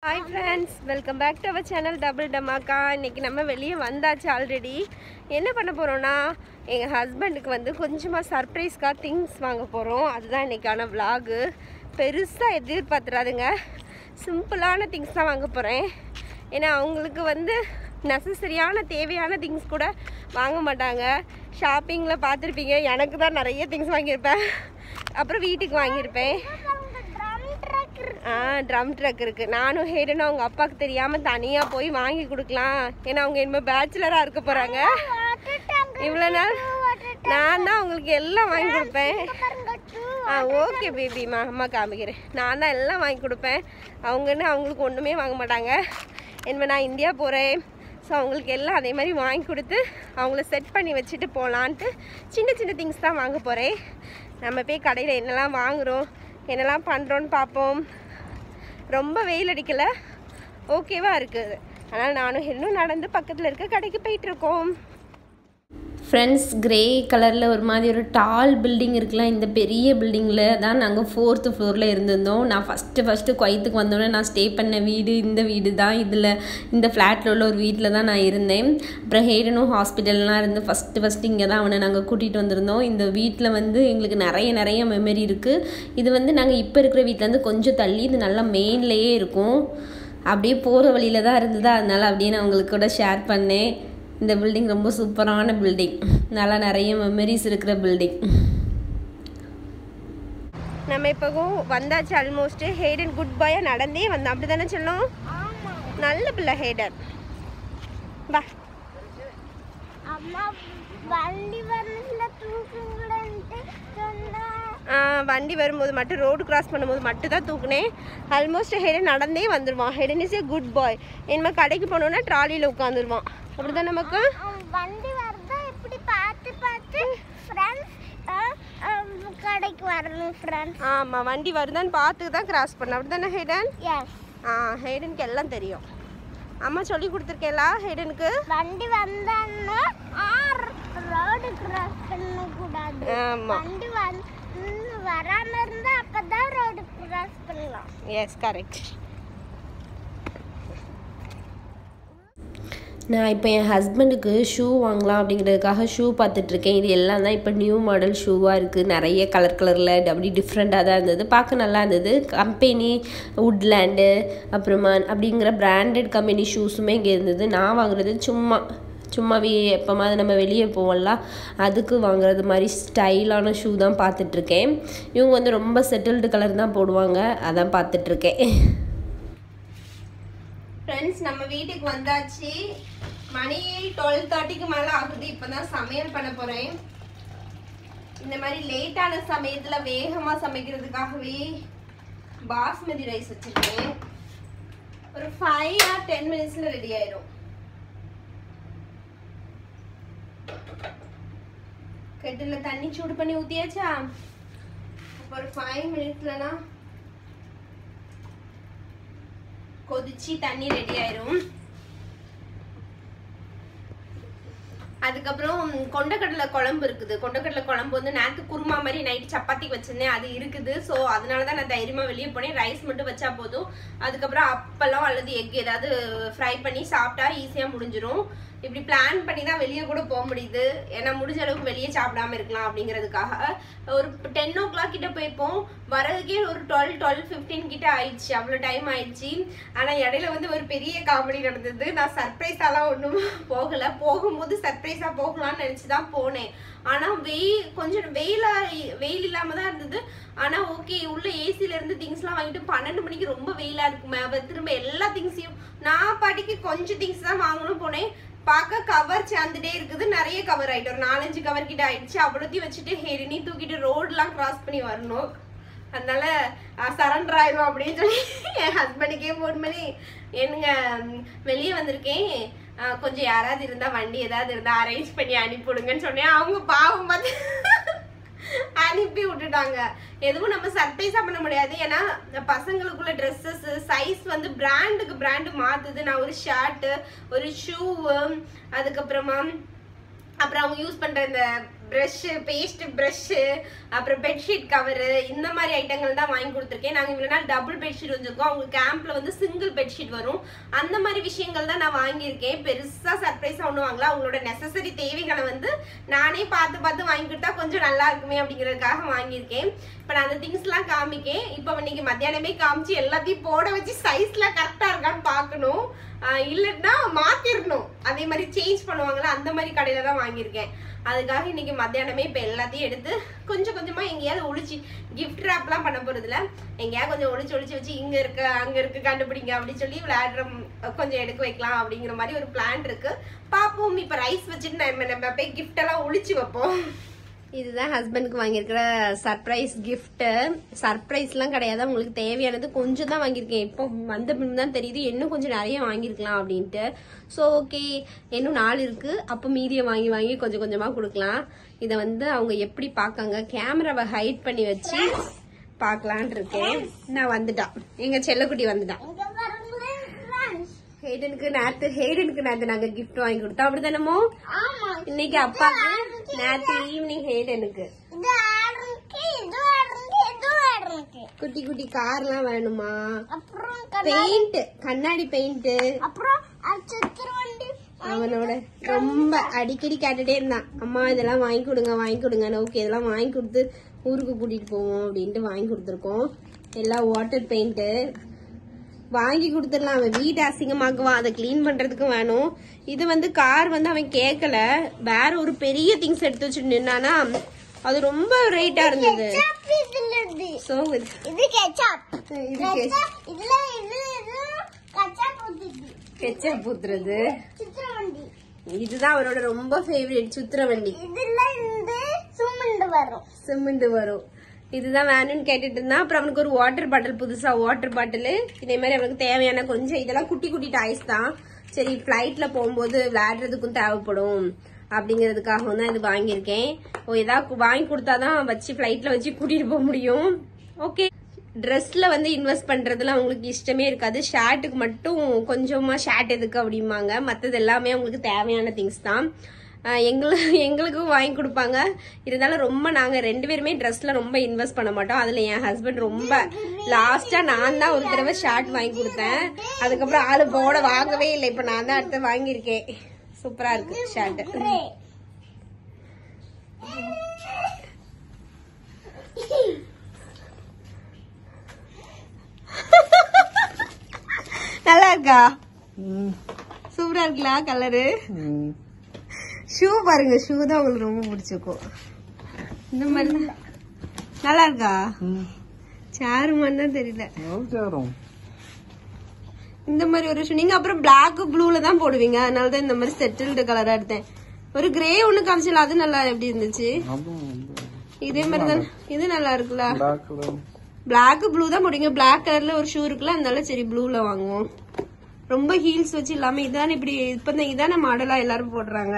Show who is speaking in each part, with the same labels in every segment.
Speaker 1: Hi friends welcome back to our channel double Dhamaka இன்னைக்கு நம்ம வெளியே வந்தாச்சு ஆல்ரெடி என்ன பண்ண போகிறோன்னா எங்கள் ஹஸ்பண்டுக்கு வந்து கொஞ்சமாக சர்ப்ரைஸ்க்காக திங்ஸ் வாங்க போகிறோம் அதுதான் இன்னைக்கான vlog பெருசாக எதிர்பார்த்துறாதுங்க சிம்பிளான திங்ஸ் தான் வாங்க போகிறேன் ஏன்னா அவங்களுக்கு வந்து நெசசரியான தேவையான திங்ஸ் கூட வாங்க மாட்டாங்க ஷாப்பிங்கில் பார்த்துருப்பீங்க எனக்கு தான் நிறைய திங்ஸ் வாங்கியிருப்பேன் அப்புறம் வீட்டுக்கு வாங்கியிருப்பேன் ஆ ட்ரம் ட்ரக் இருக்கு நானும் ஹேடனும் அவங்க அப்பாவுக்கு தெரியாம தனியா போய் வாங்கி கொடுக்கலாம் ஏன்னா அவங்க இனிமே பேச்சுலரா இருக்க போறாங்க இவ்வளவு நாள் நான் தான் உங்களுக்கு எல்லாம் வாங்கி கொடுப்பேன் ஆ ஓகே பேபிமா அம்மா காமிக்கிறேன் நான் தான் எல்லாம் வாங்கி கொடுப்பேன் அவங்கன்னு அவங்களுக்கு ஒன்றுமே வாங்க மாட்டாங்க இனிமேல் நான் இந்தியா போகிறேன் ஸோ அவங்களுக்கு எல்லாம் அதே மாதிரி வாங்கி கொடுத்து அவங்கள செட் பண்ணி வச்சுட்டு போகலான்ட்டு சின்ன சின்ன திங்ஸ் தான் வாங்க போகிறேன் நம்ம போய் கடையில் என்னெல்லாம் வாங்குகிறோம் என்னெல்லாம் பண்ணுறோன்னு பார்ப்போம் ரொம்ப வெயில் அடிக்கல ஓகேவா இருக்குது ஆனால் நானும் இன்னும் நடந்து பக்கத்தில் இருக்க கடைக்கு போயிட்டுருக்கோம்
Speaker 2: ஃப்ரெண்ட்ஸ் கிரே கலரில் ஒரு மாதிரி ஒரு டால் பில்டிங் இருக்குல்ல இந்த பெரிய பில்டிங்கில் தான் நாங்கள் ஃபோர்த்து ஃப்ளோரில் இருந்திருந்தோம் நான் ஃபஸ்ட்டு ஃபஸ்ட்டு குவைத்துக்கு வந்தோடனே நான் ஸ்டே பண்ண வீடு இந்த வீடு தான் இதில் இந்த ஃப்ளாட்டில் உள்ள ஒரு வீட்டில் தான் நான் இருந்தேன் அப்புறம் ஹேடனும் ஹாஸ்பிட்டல்லாம் இருந்து ஃபஸ்ட்டு ஃபஸ்ட்டு இங்கே தான் அவனை நாங்கள் கூட்டிகிட்டு வந்திருந்தோம் இந்த வீட்டில் வந்து எங்களுக்கு நிறைய நிறைய மெமரி இருக்குது இது வந்து நாங்கள் இப்போ இருக்கிற வீட்டிலேருந்து கொஞ்சம் தள்ளி இது நல்லா மெயின்லேயே இருக்கும் அப்படியே போகிற வழியில தான் இருந்தது அதனால் அப்படியே நான் உங்களுக்கு கூட ஷேர் பண்ணேன் இந்த பில்டிங் ரொம்ப சூப்பரான பில்டிங் நல்லா நிறைய மெமரிஸ் இருக்கிற பில்டிங்
Speaker 1: நம்ம இப்போ வந்தாச்சு ஆல்மோஸ்ட் ஹேடன் குட் பாயாக நடந்தே வந்தோம் அப்படி தானே சொல்லும் நல்ல பிள்ளை ஹேடன் பா
Speaker 3: அம்மா வண்டி வரல தூக்குங்களேன்ட்டு சொன்னா
Speaker 1: ஆ, வண்டி வரும்போது மட்டும் ரோடு கிராஸ் பண்ணும்போது மட்டும் தான் தூக்குனேன் ஆல்மோஸ்ட் ஹேடன் நடந்தே வந்துடுவான் Hayden is a good boy இனிமேல் கடைக்கு போனோன்னா ட்ராலியில் உட்காந்துருவான் அப்படிதான் நமக்கு
Speaker 3: அவன் வண்டி வரதா இப்படி பார்த்து பார்த்து ஃப்ரெண்ட்ஸ் கடைக்கு வரணும் ஃப்ரெண்ட்ஸ்
Speaker 1: ஆமாம் வண்டி வருதான்னு பார்த்து தான் கிராஸ் பண்ண அப்படி தானே ஹேடன்
Speaker 3: எஸ்
Speaker 1: ஆ ஹேடனுக்கு எல்லாம் தெரியும் அம்மா சொல்லி கொடுத்துருக்கேலா ஹேடனுக்கு
Speaker 3: வண்டி வந்தான்னா ரோடு கிராஸ் பண்ணக்கூடாது
Speaker 1: ஆமாம்
Speaker 3: வண்டி வந்து வராம இருந்தா அப்பதான் ரோடு கிராஸ் பண்ணலாம்
Speaker 1: எஸ் கரெக்ட்
Speaker 2: நான் இப்போ என் ஹஸ்பண்டுக்கு ஷூ வாங்கலாம் அப்படிங்கிறதுக்காக ஷூ பார்த்துட்ருக்கேன் இது எல்லாம் தான் இப்போ நியூ மாடல் ஷூவாக இருக்குது நிறைய கலர் கலரில் அப்படி டிஃப்ரெண்ட்டாக தான் இருந்தது பார்க்க நல்லா இருந்தது கம்பெனி வுட்லேண்டு அப்புறமா அப்படிங்கிற பிராண்டட் கம்பெனி ஷூஸுமே இங்கே இருந்தது நான் வாங்குறது சும்மா சும்மா வி எப்போமாவது நம்ம வெளியே போவோம்ல அதுக்கு வாங்குறது மாதிரி ஸ்டைலான ஷூ தான் பார்த்துட்ருக்கேன் இவங்க வந்து ரொம்ப செட்டில்டு கலர் தான் போடுவாங்க அதான் பார்த்துட்ருக்கேன்
Speaker 1: ஃப்ரெண்ட்ஸ் நம்ம வீட்டுக்கு வந்தாச்சு மணி டுவெல் தேர்ட்டிக்கு மேலே ஆகுது இப்போ தான் சமையல் பண்ண போகிறேன் இந்த மாதிரி லேட்டான சமயத்தில் வேகமாக சமைக்கிறதுக்காகவே பாஸ்மதி ரைஸ் வச்சுருக்கேன் ஒரு ஃபைவ் ஆர் டென் மினிட்ஸில் ரெடி ஆயிடும் கெட்டில் தண்ணி சூடு பண்ணி ஊற்றியாச்சா அப்போ ஒரு ஃபைவ் மினிட்ஸ்லனா கொதிச்சு தண்ணி ரெடி ஆயிரும் அதுக்கப்புறம் கொண்டக்கடலை குழம்பு இருக்குது கொண்டக்கடலை குழம்பு வந்து நேற்று குருமா மாதிரி நைட் சப்பாத்திக்கு வச்சிருந்தேன் அது இருக்குது ஸோ அதனால தான் நான் தைரியமா வெளியே போனேன் ரைஸ் மட்டும் வச்சா போதும் அதுக்கப்புறம் அப்பளம் அல்லது எக் ஏதாவது ஃப்ரை பண்ணி சாப்பிட்டா ஈஸியாக முடிஞ்சிரும் இப்படி பிளான் பண்ணி தான் வெளியே கூட போக முடியுது ஏன்னா முடிஞ்ச அளவுக்கு வெளியே சாப்பிடாம இருக்கலாம் அப்படிங்கிறதுக்காக ஒரு டென் ஓ கிளாக் கிட்ட போயிருப்போம் வரதுக்கே ஒரு டுவெல் டுவெல் ஃபிஃப்டீன் கிட்ட ஆயிடுச்சு அவ்வளோ டைம் ஆயிடுச்சு ஆனால் இடையில வந்து ஒரு பெரிய காமெடி நடந்தது நான் சர்ப்ரைஸாலாம் ஒன்றும் போகலை போகும்போது சர்ப்ரைஸாக போகலாம்னு நினச்சி தான் போனேன் ஆனால் வெயில் கொஞ்சம் வெயிலா வெயில் இல்லாமல் தான் இருந்தது ஆனால் ஓகே உள்ள ஏசில இருந்து திங்ஸ்லாம் வாங்கிட்டு பன்னெண்டு மணிக்கு ரொம்ப வெயிலா இருக்குமே அவ திரும்ப எல்லா திங்ஸையும் நான் பாட்டிக்கு கொஞ்சம் திங்ஸ் தான் வாங்கணும் போனேன் பார்க்க கவர் சேர்ந்துட்டே இருக்குது நிறைய கவர் ஆயிட்டு ஒரு நாலஞ்சு கவர் கிட்ட ஆயிடுச்சு அவ்வளோத்தையும் வச்சுட்டு ஹெரினி தூக்கிட்டு ரோடெலாம் கிராஸ் பண்ணி வரணும் அதனால சரண்டர் ஆயிரும் அப்படின்னு சொல்லி என் ஹஸ்பண்டுக்கே ஃபோன் பண்ணி என்னங்க ம், வெளியே வந்திருக்கேன் ஆ, கொஞ்சம் யாராவது இருந்தா வண்டி ஏதாவது இருந்தா அரேஞ்ச் பண்ணி அனுப்பிவிடுங்கன்னு சொன்னேன் அவங்க பாவம் பார்த்து அனுப்பி விட்டுட்டாங்க எதுவும் நம்ம சர்ப்ரைஸா பண்ண முடியாது ஏன்னா இந்த பசங்களுக்குள்ள ட்ரெஸ்ஸஸ் சைஸ் வந்து பிராண்டுக்கு பிராண்டு மாத்துது நான் ஒரு ஷர்ட்டு ஒரு ஷூவு அதுக்கப்புறமா அப்புறம் அவங்க யூஸ் பண்ற இந்த ப்ரஷ் பேஸ்ட் ப்ரஷ் அப்புறம் பெட்ஷீட் கவரு இந்த மாதிரி ஐட்டங்கள் தான் வாங்கி கொடுத்துருக்கேன் நாங்கள் இவ்வளோ நாள் டபுள் பெட்ஷீட் வச்சிருக்கோம் அவங்க கேம்ப்ல வந்து சிங்கிள் பெட்ஷீட் வரும் அந்த மாதிரி விஷயங்கள் தான் நான் வாங்கியிருக்கேன் பெருசா சர்ப்ரைஸா ஒன்றும் வாங்கல அவங்களோட நெசசரி தேவைகளை வந்து நானே பார்த்து பார்த்து வாங்கி கொடுத்தா கொஞ்சம் நல்லா இருக்குமே அப்படிங்கிறதுக்காக வாங்கியிருக்கேன் இப்போ நான் அந்த திங்ஸ்லாம் காமிக்கேன் இப்போ இன்னைக்கு மத்தியானமே காமிச்சு எல்லாத்தையும் போட வச்சு சைஸ்லாம் கரெக்டாக இருக்கான்னு பார்க்கணும் ஆஹ் இல்லைன்னா மாத்திரணும் அதே மாதிரி சேஞ்ச் பண்ணுவாங்கல்ல அந்த மாதிரி கடையில தான் வாங்கியிருக்கேன் அதுக்காக இன்னைக்கு மத்தியானமே இப்போ எல்லாத்தையும் எடுத்து கொஞ்சம் கொஞ்சமா எங்கேயாவது ஒளிச்சு கிஃப்ட் ரேப்லாம் பண்ண போறதுல எங்கேயாவது கொஞ்சம் ஒளிச்சு ஒளிச்சு வச்சு இங்க இருக்கு அங்க இருக்கு கண்டுபிடிங்க அப்படின்னு சொல்லி விளையாடுற கொஞ்சம் எடுக்க வைக்கலாம் அப்படிங்கிற மாதிரி ஒரு பிளான் இருக்கு பாப்போம் இப்போ ரைஸ் வச்சுட்டு நம்ம நம்ம போய் கிஃப்ட் எல்லாம் ஒளிச்சு வைப்போம் இதுதான் ஹஸ்பண்டுக்கு வாங்கியிருக்கிற சர்ப்ரைஸ் gift சர்ப்ரைஸ்லாம் கிடையாது உங்களுக்கு தேவையானது கொஞ்சம் தான் வாங்கியிருக்கேன் இப்போ வந்த பின் தான் தெரியுது இன்னும் கொஞ்சம் நிறைய வாங்கியிருக்கலாம் அப்படின்ட்டு ஸோ ஓகே இன்னும் நாள் இருக்கு அப்போ மீதியை வாங்கி வாங்கி கொஞ்சம் கொஞ்சமாக கொடுக்கலாம் இதை வந்து அவங்க எப்படி பார்க்காங்க கேமராவை ஹைட் பண்ணி வச்சு பார்க்கலான் இருக்கேன் நான் வந்துட்டான் எங்க செல்லக்குட்டி வந்துட்டான்
Speaker 3: இங்க பாருங்களேன் friends.
Speaker 1: ஹேடனுக்கு நேத்து ஹேடனுக்கு நேத்து நாங்க gift வாங்கி கொடுத்தோம் அப்படிதானமோ
Speaker 3: ஆமா
Speaker 1: இன்னைக்கு அப்பாக்கு நேத்து ஈவினிங் ஹேடனுக்கு
Speaker 3: இது ஆடுறதுக்கு இது ஆடுறதுக்கு இது ஆடுறதுக்கு
Speaker 1: குட்டி குட்டி கார்லாம் வேணுமா
Speaker 3: அப்புறம் கண்ணா-
Speaker 1: பெயிண்ட் கண்ணாடி பெயிண்ட்
Speaker 3: அப்புறம் அது சுத்துற வண்டி
Speaker 1: அவனோட ரொம்ப அடிக்கடி கேட்டுட்டே இருந்தான் அம்மா இதெல்லாம் வாங்கி கொடுங்க வாங்கி கொடுங்கன்னு ஓகே இதெல்லாம் வாங்கி கொடுத்து ஊருக்கு கூட்டிட்டு போவோம் அப்படின்ட்டு வாங்கி கொடுத்துருக்கோம் எல்லாம் வாட்டர் பெயிண்ட் வாங்கி கொடுத்துடலாம் அவன் வீட்டு அசிங்கமாக்குவான் அதை க்ளீன் பண்றதுக்கும் வேணும் இது வந்து கார் வந்து அவன் கேட்கல வேற ஒரு பெரிய திங்ஸ் எடுத்து வச்சுட்டு நின்னானா அது ரொம்ப ரேட்டா இருந்தது
Speaker 3: ketchup இதுல இருந்து
Speaker 1: ஸோ
Speaker 3: இது கெச்சப்
Speaker 1: இது
Speaker 3: இதுல இது இது கெச்சப் ஊத்திட்டு
Speaker 1: கெச்சப் ஊத்துறது
Speaker 3: சுத்துற வண்டி
Speaker 1: இதுதான் அவரோட ரொம்ப ஃபேவரட் சுத்துற வண்டி
Speaker 3: இதுல இருந்து சுமண்டு வரும்
Speaker 1: சிமெண்ட் வரும் இதுதான் வேணும்னு கேட்டுட்டு இருந்தான் அப்புறம் அவனுக்கு ஒரு வாட்டர் பாட்டில் புதுசா வாட்டர் பாட்டில் இதே மாதிரி அவனுக்கு தேவையான கொஞ்சம் இதெல்லாம் குட்டி குட்டி டாய்ஸ் தான் சரி ஃபிளைட்ல போகும்போது விளையாடுறதுக்கும் தேவைப்படும் அப்படிங்கிறதுக்காக தான் இது வாங்கியிருக்கேன் ஓ ஏதாவது வாங்கி கொடுத்தாதான் வச்சு ஃபிளைட்ல வச்சு கூட்டிட்டு போக முடியும் ஓகே ட்ரெஸ்ல வந்து இன்வெஸ்ட் பண்றதுல அவங்களுக்கு இஷ்டமே இருக்காது ஷர்ட்டுக்கு மட்டும் கொஞ்சமா ஷர்ட் எதுக்கு அப்படிம்பாங்க மற்றது எல்லாமே அவங்களுக்கு தேவையான திங்ஸ் தான் ஆஹ் எங்களுக்கு எங்களுக்கும் வாங்கி கொடுப்பாங்க இருந்தாலும் ரொம்ப நாங்க ரெண்டு பேருமே ட்ரெஸ்ல ரொம்ப இன்வெஸ்ட் பண்ண மாட்டோம் அதுல என் ஹஸ்பண்ட் ரொம்ப லாஸ்டா நான் தான் ஒரு தடவை ஷர்ட் வாங்கி கொடுத்தேன் அதுக்கப்புறம் ஆளு போட வாங்கவே இல்லை இப்ப நான் தான் அடுத்து வாங்கியிருக்கேன் சூப்பரா இருக்கு ஷர்ட் நல்லா இருக்கா சூப்பரா இருக்குல்ல கலரு ஷூ பாருங்க ஷூ தான் உங்களுக்கு ரொம்ப பிடிச்சிருக்கும் இந்த மாதிரி தான். நல்லா இருக்கா சேரு மாதிரி தான் தெரியல இந்த மாதிரி ஒரு ஷூ நீங்க அப்புறம் பிளாக் ப்ளூல தான் போடுவீங்க அதனால தான் இந்த மாதிரி செட்டில்டு கலரா எடுத்தேன் ஒரு கிரே ஒண்ணு காமிச்சல அது நல்லா எப்படி இருந்துச்சு இதே மாதிரி தான் இது நல்லா இருக்குல்ல பிளாக் ப்ளூ தான் போடுவீங்க பிளாக் கலர்ல ஒரு ஷூ இருக்குல்ல அதனால சரி ப்ளூல வாங்குவோம் ரொம்ப ஹீல்ஸ் வச்சு இல்லாம இதானே இப்படி இப்ப இந்த இதான மாடலா எல்லாரும் போடுறாங்க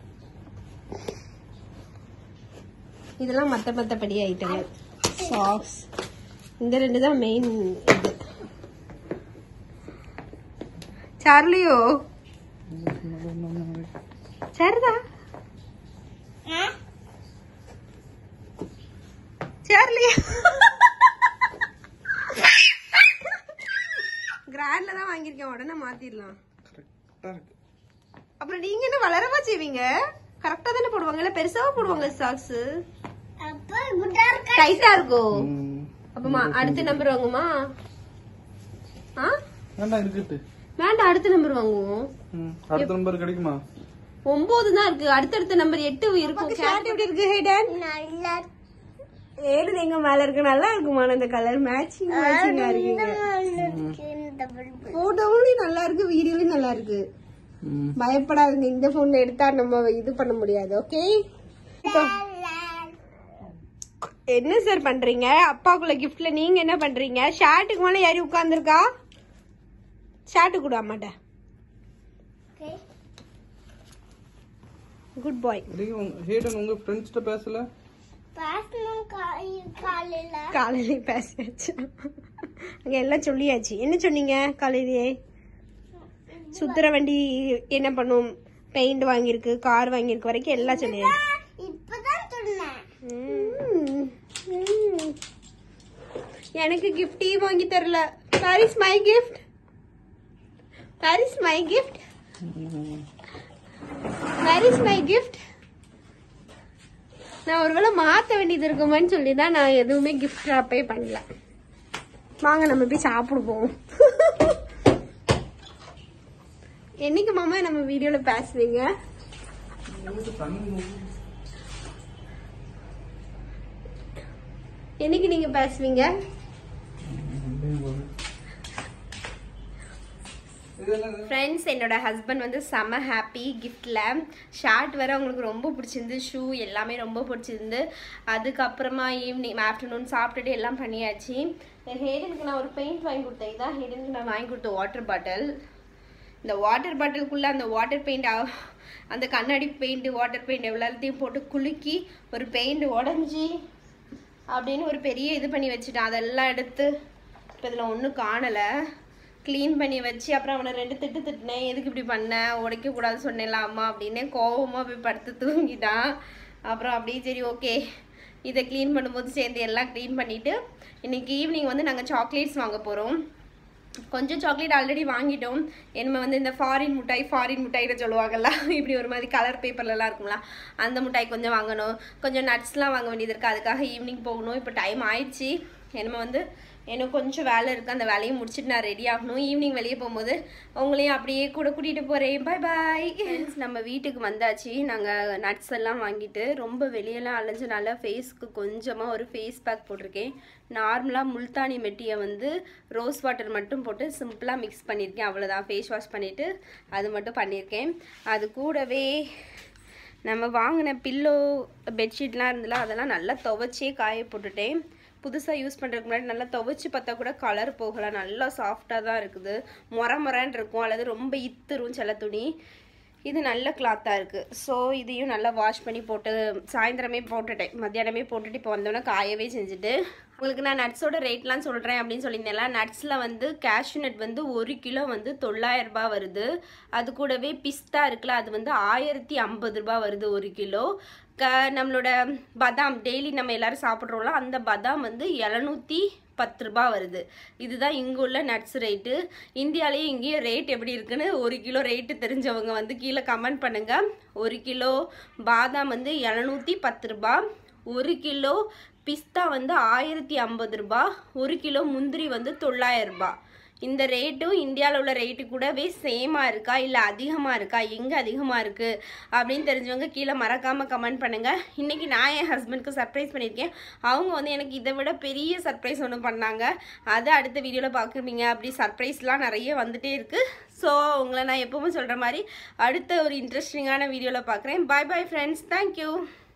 Speaker 1: இதெல்லாம் மத்த மத்தபடி ஐட்டங்கள் சாக்ஸ் இந்த ரெண்டு தான் மெயின் இது சார்லியோ சரிதா சார்லியோ கிராண்ட்ல தான் வாங்கியிருக்கேன் உடனே மாத்திரலாம் அப்புறம் நீங்க என்ன வளரவா செய்வீங்க கரெக்டா தானே போடுவாங்க இல்ல பெருசாவா போடுவாங்க சாக்ஸ்
Speaker 3: அப்ப குட்டா இருக்க
Speaker 1: டைட்டா இருக்கும் அப்பமா அடுத்த நம்பர் வாங்குமா ஆ
Speaker 4: வேண்டாம் இருக்கட்டு
Speaker 1: வேண்டாம் அடுத்த நம்பர் வாங்குவோம்
Speaker 4: ம், அடுத்த நம்பர் கிடைக்குமா
Speaker 1: ஒன்பது தான் இருக்கு அடுத்தடுத்த நம்பர் எட்டு இருக்கும் ஷர்ட் எப்படி இருக்கு ஹேடன்
Speaker 3: நல்லா
Speaker 1: ஏழு எங்க மேல இருக்கு நல்லா இருக்குமா இந்த கலர் மேட்சிங் மேட்சிங்கா இருக்குங்க
Speaker 3: இருக்கு இந்த பல்பு
Speaker 1: போட்டோவும் நல்லா இருக்கு வீடியோவும் நல்லா இருக்கு
Speaker 4: ம்.
Speaker 1: பயப்படாதுங்க இந்த போன்ல எடுத்தா நம்ம இது பண்ண முடியாது ஓகே என்ன சார் பண்றீங்க அப்பாக்குள்ள கிஃப்ட்ல நீங்க என்ன பண்றீங்க ஷர்ட்டுக்கு மேல யாரி உட்கார்ந்துருக்கா ஷர்ட்டு கூட அம்மாட்ட
Speaker 3: ஓகே
Speaker 1: குட் பாய்
Speaker 4: நீங்க உங்க- ஹேடன் உங்க ஃப்ரெண்ட்ஸ்கிட்ட பேசல
Speaker 3: பேசணும் கா- காலையில
Speaker 1: காலையிலே பேசியாச்சு அங்க எல்லாம் சொல்லியாச்சு என்ன சொன்னீங்க காலையிலேயே சுத்துற வண்டி என்ன பண்ணும் பெயிண்ட் வாங்கியிருக்கு கார் வாங்கியிருக்கு வரைக்கும் எல்லாம் சொல்லியாச்சு
Speaker 3: இப்பதான்
Speaker 1: எனக்கு கிஃப்டையும் வாங்கி தரல where is my gift where is my gift where is my gift நான் ஒருவேளை மாத்த வேண்டியது இருக்குமான்னு சொல்லி தான் நான் எதுவுமே கிஃப்ட் அப்பே பண்ணல வாங்க நம்ம போய் சாப்பிடுவோம் என்னைக்கு மாமா நம்ம வீடியோல பேசுவீங்க என்னைக்கு நீங்க பேசுவீங்க ஃப்ரெண்ட்ஸ் என்னோட ஹஸ்பண்ட் வந்து செம ஹாப்பி கிஃப்டில் ஷார்ட் வேற அவங்களுக்கு ரொம்ப பிடிச்சிருந்து ஷூ எல்லாமே ரொம்ப பிடிச்சிருந்து அதுக்கப்புறமா ஈவினிங் ஆஃப்டர்நூன் சாப்பிட்டுட்டு எல்லாம் பண்ணியாச்சு ஹேடனுக்கு நான் ஒரு பெயிண்ட் வாங்கி கொடுத்தேன் இதான் ஹேடனுக்கு நான் வாங்கி கொடுத்த வாட்டர் பாட்டில் இந்த வாட்டர் பாட்டிலுக்குள்ளே அந்த வாட்டர் பெயிண்ட் அந்த கண்ணாடி பெயிண்ட் வாட்டர் பெயிண்ட் எல்லாத்தையும் போட்டு குலுக்கி ஒரு பெயிண்ட் உடஞ்சி அப்படின்னு ஒரு பெரிய இது பண்ணி வச்சுட்டான் அதெல்லாம் எடுத்து இப்போ இதில் ஒன்றும் காணலை க்ளீன் பண்ணி வச்சு அப்புறம் அவனை ரெண்டு திட்டு திட்டினேன் எதுக்கு இப்படி பண்ண உடைக்கக்கூடாது சொன்னேன்ல அம்மா அப்படின்னு கோவமாக போய் படுத்து தூங்கிட்டான் அப்புறம் அப்படியே சரி ஓகே இதை க்ளீன் பண்ணும்போது சேர்ந்து எல்லாம் க்ளீன் பண்ணிவிட்டு இன்னைக்கு ஈவினிங் வந்து நாங்கள் சாக்லேட்ஸ் வாங்க போகிறோம் கொஞ்சம் சாக்லேட் ஆல்ரெடி வாங்கிட்டோம் என்ன வந்து இந்த ஃபாரின் மிட்டாய் ஃபாரின் மிட்டாய்னு சொல்லுவாங்கல்ல இப்படி ஒரு மாதிரி கலர் பேப்பர்லலாம் இருக்கும்ல அந்த மிட்டாய் கொஞ்சம் வாங்கணும் கொஞ்சம் நட்ஸ்லாம் வாங்க வேண்டியது இருக்குது அதுக்காக ஈவினிங் போகணும் இப்போ டைம் ஆயிடுச்சு என்ன வந்து எனக்கு கொஞ்சம் வேலை இருக்குது அந்த வேலையை முடிச்சுட்டு நான் ரெடி ஆகணும் ஈவினிங் வெளியே போகும்போது உங்களையும் அப்படியே கூட கூட்டிகிட்டு போகிறேன் பாய் பாய் நம்ம வீட்டுக்கு வந்தாச்சு நாங்கள் நட்ஸ் எல்லாம் வாங்கிட்டு ரொம்ப வெளியெல்லாம் அலைஞ்சனால ஃபேஸ்க்கு கொஞ்சமாக ஒரு ஃபேஸ் பேக் போட்டிருக்கேன் நார்மலாக முல்தானி மெட்டியை வந்து ரோஸ் வாட்டர் மட்டும் போட்டு சிம்பிளாக மிக்ஸ் பண்ணியிருக்கேன் அவ்வளோதான் ஃபேஸ் வாஷ் பண்ணிவிட்டு அது மட்டும் பண்ணியிருக்கேன் அது கூடவே நம்ம வாங்கின பில்லோ பெட்ஷீட்லாம் இருந்ததுல அதெல்லாம் நல்லா துவைச்சே காய போட்டுட்டேன் புதுசாக யூஸ் பண்ணுறதுக்கு முன்னாடி நல்லா துவைச்சி பார்த்தா கூட கலர் போகலை நல்லா சாஃப்டாக தான் இருக்குது மொர மொரன்னு இருக்கும் அல்லது ரொம்ப இத்துரும் சில துணி இது நல்ல கிளாத்தாக இருக்குது ஸோ இதையும் நல்லா வாஷ் பண்ணி போட்டு சாயந்தரமே போட்டுட்டேன் மத்தியானமே போட்டுட்டு இப்போ வந்தோடனே காயவே செஞ்சுட்டு உங்களுக்கு நான் நட்ஸோட ரேட்லாம் சொல்கிறேன் அப்படின்னு சொல்லியிருந்தேன்ல நட்ஸில் வந்து கேஷ்யூ நட் வந்து ஒரு கிலோ வந்து தொள்ளாயிரம் ரூபாய் வருது அது கூடவே பிஸ்தா இருக்குல்ல அது வந்து ஆயிரத்தி ஐம்பது ரூபாய் வருது ஒரு கிலோ க நம்மளோட பதாம் டெய்லி நம்ம எல்லாரும் சாப்பிட்றோம்ல அந்த பதாம் வந்து எழுநூற்றி பத்து ரூபாய் வருது இதுதான் இங்கே உள்ள நட்ஸ் ரேட்டு இந்தியாலேயும் இங்கேயும் ரேட் எப்படி இருக்குன்னு ஒரு கிலோ ரேட்டு தெரிஞ்சவங்க வந்து கீழே கமெண்ட் பண்ணுங்கள் ஒரு கிலோ பாதாம் வந்து எழுநூற்றி பத்து ரூபாய் ஒரு கிலோ பிஸ்தா வந்து ஆயிரத்தி ஐம்பது ரூபாய் ஒரு கிலோ முந்திரி வந்து தொள்ளாயிரம் ரூபாய் இந்த ரேட்டும் இந்தியாவில் உள்ள ரேட்டு கூடவே சேமாக இருக்கா இல்லை அதிகமாக இருக்கா எங்கே அதிகமாக இருக்குது அப்படின்னு தெரிஞ்சவங்க கீழே மறக்காமல் கமெண்ட் பண்ணுங்கள் இன்றைக்கி நான் என் ஹஸ்பண்ட்க்கு சர்ப்ரைஸ் பண்ணியிருக்கேன் அவங்க வந்து எனக்கு இதை விட பெரிய சர்ப்ரைஸ் ஒன்று பண்ணாங்க அதை அடுத்த வீடியோவில் பார்க்குறீங்க அப்படி சர்ப்ரைஸ்லாம் நிறைய வந்துட்டே இருக்குது ஸோ உங்களை நான் எப்பவுமே சொல்கிற மாதிரி அடுத்த ஒரு இன்ட்ரெஸ்டிங்கான வீடியோவில் பார்க்குறேன் பாய் பாய் ஃப்ரெண்ட்ஸ் தேங்க்யூ